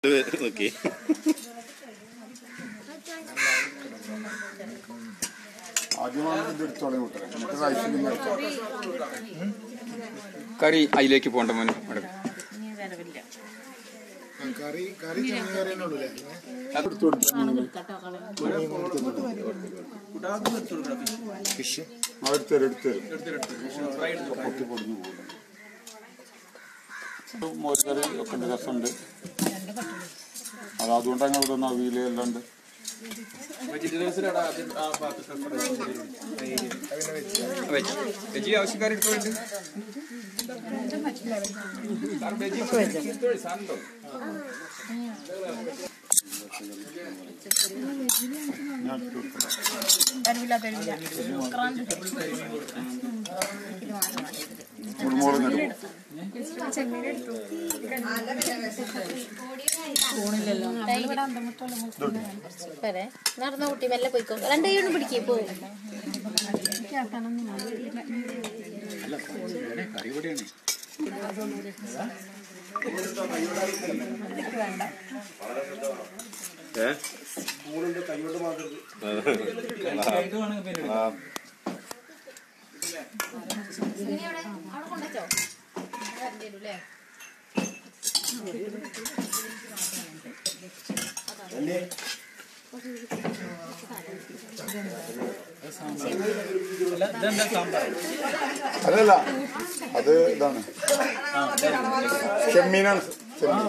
നോക്കി ആദ്യമാണ് ഇത് എടുത്തോളെ കൂട്ടരെ എന്നിട്ട് റൈസ് പിന്നെ എടുത്തോ. കറി അതിലേക്ക് പോകണ്ട മോനെ അവിടെ. കറി കറി ചെമ്മീൻ കറി തന്നെ ഉള്ളൂല്ലേ എടുത്തു കൊടുത്തു ഫിഷ് എടുത്തരും എടുത്തരും പൊട്ടി പൊടിഞ്ഞു പോകും മോരുകറി ഒക്കെ ഉണ്ട് രസമുണ്ട് അത് അതുകൊണ്ട് അങ്ങനെ ഇതൊന്നും അവിയല് എല്ലാം ഉണ്ട് വെജ് വെജ് ആവശ്യക്കാർ എടുത്തോണ്ട് ഞാൻ എടുത്തു കൊടുക്കാം. കുരുമുളക് ഇടും. വരെ നടന്ന കുട്ടി മെല്ലെ പോയിക്കോ രണ്ട് കൈ കൊണ്ട് പിടിക്കേ പോ അവിടെ കൊണ്ടുവച്ചോ തരണ്ടല്ലേ അതല്ല അത് ഇതാണ് ചെമ്മീനാണ് ചെമ്മീൻ